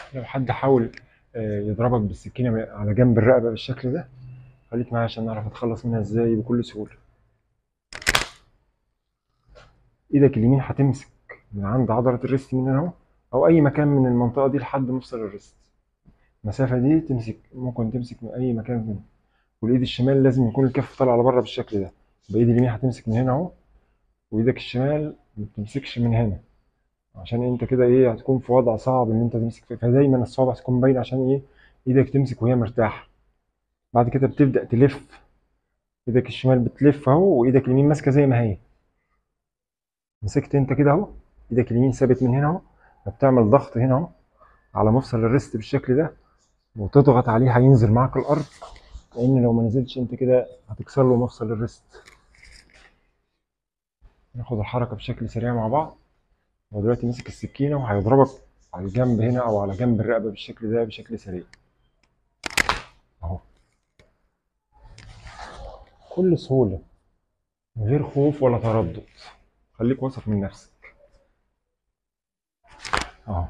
لو حد حاول آه، يضربك بالسكينة على جنب الرقبة بالشكل ده خليك معايا عشان نعرف نتخلص منها ازاي بكل سهولة ايدك اليمين هتمسك من عند عضلة الريست من هنا اهو او اي مكان من المنطقة دي لحد مفصل الريست المسافة دي تمسك ممكن تمسك من اي مكان منه والايد الشمال لازم يكون الكف طالع لبره بالشكل ده يبقى ايد اليمين هتمسك من هنا اهو وايدك الشمال ما بتمسكش من هنا عشان انت كده ايه هتكون في وضع صعب ان انت تمسك فيه فدايما الصوابع تكون باينه عشان ايه ايدك تمسك وهي مرتاحه بعد كده بتبدا تلف ايدك الشمال بتلف اهو وايدك اليمين ماسكه زي ما هي مسكت انت كده اهو ايدك اليمين ثابت من هنا اهو فبتعمل ضغط هنا اهو على مفصل الريست بالشكل ده وتضغط عليه هينزل معاك الارض لان لو ما نزلتش انت كده هتكسر له مفصل الريست ناخد الحركه بشكل سريع مع بعض هو دلوقتي ماسك السكينه وهيضربك على الجنب هنا او على جنب الرقبه بالشكل ده بشكل سريع اهو بكل سهوله من غير خوف ولا تردد خليك واثق من نفسك اهو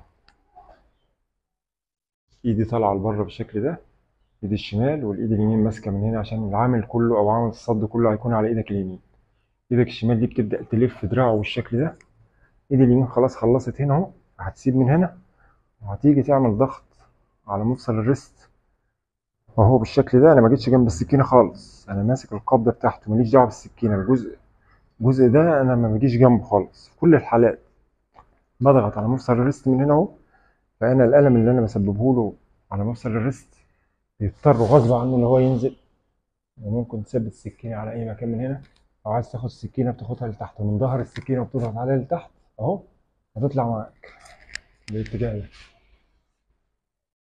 ايدي طالعه لبره بالشكل ده ايدي الشمال والايد اليمين ماسكه من هنا عشان العامل كله او عامل الصد كله هيكون على ايدك اليمين ايدك الشمال دي بتبدا تلف دراعه بالشكل ده ايد اليمين خلاص خلصت هنا اهو هتسيب من هنا وهتيجي تعمل ضغط على مفصل الريست اهو بالشكل ده انا ما جيتش جنب السكينه خالص انا ماسك القبضه بتاعته ماليش دعوه بالسكينه الجزء الجزء ده انا ما بجيش جنبه خالص في كل الحالات بضغط على مفصل الريست من هنا اهو فانا الالم اللي انا بسببه له على مفصل الريست بيضطر غصب عنه ان هو ينزل وممكن تثبت السكينه على اي مكان من هنا او عايز تاخد السكينه بتاخدها لتحت من ظهر السكينه وبتضغط عليها لتحت اهو هتطلع معاك بالاتجاه ده